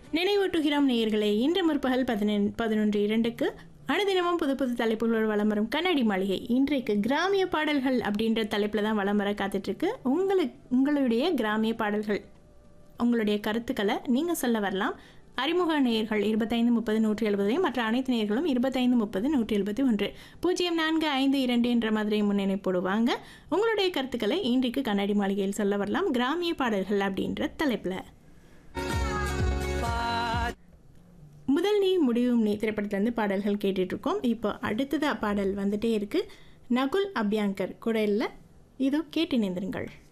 நினைவூட்டுகிறோம் நேயர்களே இன்று முற்பகல் பதினெண் பதினொன்று இரண்டுக்கு அனுதினமும் புது புது தலைப்புகளோடு வலம் வரும் கண்ணாடி மாளிகை இன்றைக்கு கிராமிய பாடல்கள் அப்படின்ற தலைப்பில் தான் வலம் வர காத்துட்ருக்கு உங்களுக்கு உங்களுடைய கிராமிய பாடல்கள் உங்களுடைய கருத்துக்களை நீங்கள் சொல்ல வரலாம் அறிமுக நேயர்கள் இருபத்தைந்து முப்பது நூற்றி எழுபதையும் மற்ற அனைத்து நேயர்களும் இருபத்தைந்து முப்பது நூற்றி எழுபத்தி ஒன்று பூஜ்ஜியம் நான்கு ஐந்து இரண்டு என்ற மாதிரி முன்னிணைப்போடு வாங்க உங்களுடைய கருத்துக்களை இன்றைக்கு கண்ணாடி மாளிகையில் சொல்ல வரலாம் கிராமிய பாடல்கள் அப்படின்ற தலைப்பில் முதல் நீ முடிவும் நீ திரைப்படத்துலேருந்து பாடல்கள் கேட்டுட்டு இருக்கோம் இப்போ அடுத்ததா பாடல் வந்துட்டே இருக்கு நகுல் அபியாங்கர் குரலில் இதோ கேட்டு நேர்ந்திருங்கள்